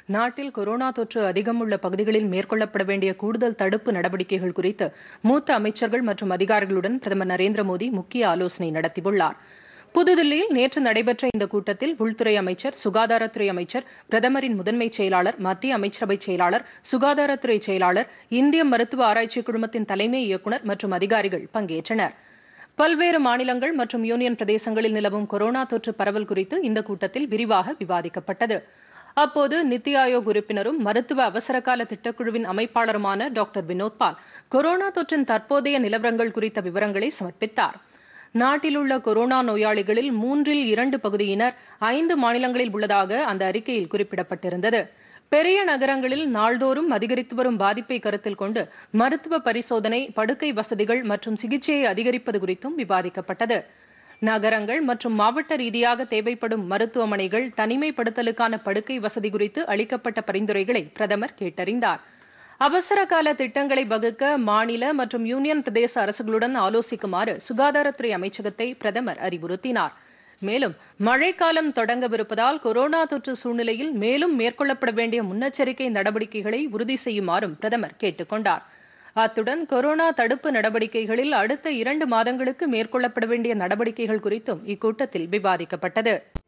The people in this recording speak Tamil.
நாட்டில் கொரோனா தொற்று அதிகம் உள்ள பகுதிகளில் மேற்கொள்ளப்பட வேண்டிய கூடுதல் தடுப்பு நடவடிக்கைகள் குறித்து மூத்த அமைச்சர்கள் மற்றும் அதிகாரிகளுடன் பிரதமர் நரேந்திர மோடி முக்கிய ஆலோசனை நடத்தியுள்ளார் புதுதில்லியில் நேற்று நடைபெற்ற இந்த கூட்டத்தில் உள்துறை அமைச்சர் சுகாதாரத்துறை அமைச்சர் பிரதமரின் முதன்மை செயலாளர் மத்திய அமைச்சரவை செயலாளர் சுகாதாரத்துறை செயலாளர் இந்திய மருத்துவ ஆராய்ச்சி குழுமத்தின் தலைமை இயக்குநர் மற்றும் அதிகாரிகள் பங்கேற்றனர் பல்வேறு மாநிலங்கள் மற்றும் யூனியன் பிரதேசங்களில் நிலவும் கொரோனா தொற்று பரவல் குறித்து இந்த கூட்டத்தில் விரிவாக விவாதிக்கப்பட்டது அப்போது நித்தி ஆயோக் உறுப்பினரும் மருத்துவ அவசரகால திட்டக்குழுவின் அமைப்பாளருமான டாக்டர் வினோத் பால் கொரோனா தொற்றின் தற்போதைய நிலவரங்கள் குறித்த விவரங்களை சமர்ப்பித்தார் நாட்டில் உள்ள கொரோனா நோயாளிகளில் மூன்றில் இரண்டு பகுதியினர் ஐந்து மாநிலங்களில் உள்ளதாக அந்த அறிக்கையில் குறிப்பிடப்பட்டிருந்தது பெரிய நகரங்களில் நாள்தோறும் அதிகரித்து வரும் பாதிப்பை கருத்தில் கொண்டு மருத்துவ பரிசோதனை படுக்கை வசதிகள் மற்றும் சிகிச்சையை அதிகரிப்பது குறித்தும் விவாதிக்கப்பட்டது நகரங்கள் மற்றும் மாவட்ட ரீதியாக தேவைப்படும் மருத்துவமனைகள் தனிமைப்படுத்தலுக்கான படுக்கை வசதி குறித்து அளிக்கப்பட்ட பரிந்துரைகளை பிரதமர் கேட்டறிந்தார் அவசர கால திட்டங்களை வகுக்க மாநில மற்றும் யூனியன் பிரதேச அரசுகளுடன் ஆலோசிக்குமாறு சுகாதாரத்துறை அமைச்சகத்தை பிரதமர் அறிவுறுத்தினார் மேலும் மழைக்காலம் தொடங்கவிருப்பதால் கொரோனா தொற்று சூழ்நிலையில் மேலும் மேற்கொள்ளப்பட வேண்டிய முன்னெச்சரிக்கை நடவடிக்கைகளை உறுதி செய்யுமாறும் பிரதமர் கேட்டுக் கொண்டார் அத்துடன் கொரோனா தடுப்பு நடவடிக்கைகளில் அடுத்த இரண்டு மாதங்களுக்கு மேற்கொள்ளப்பட வேண்டிய நடவடிக்கைகள் குறித்தும் இக்கூட்டத்தில் விவாதிக்கப்பட்டது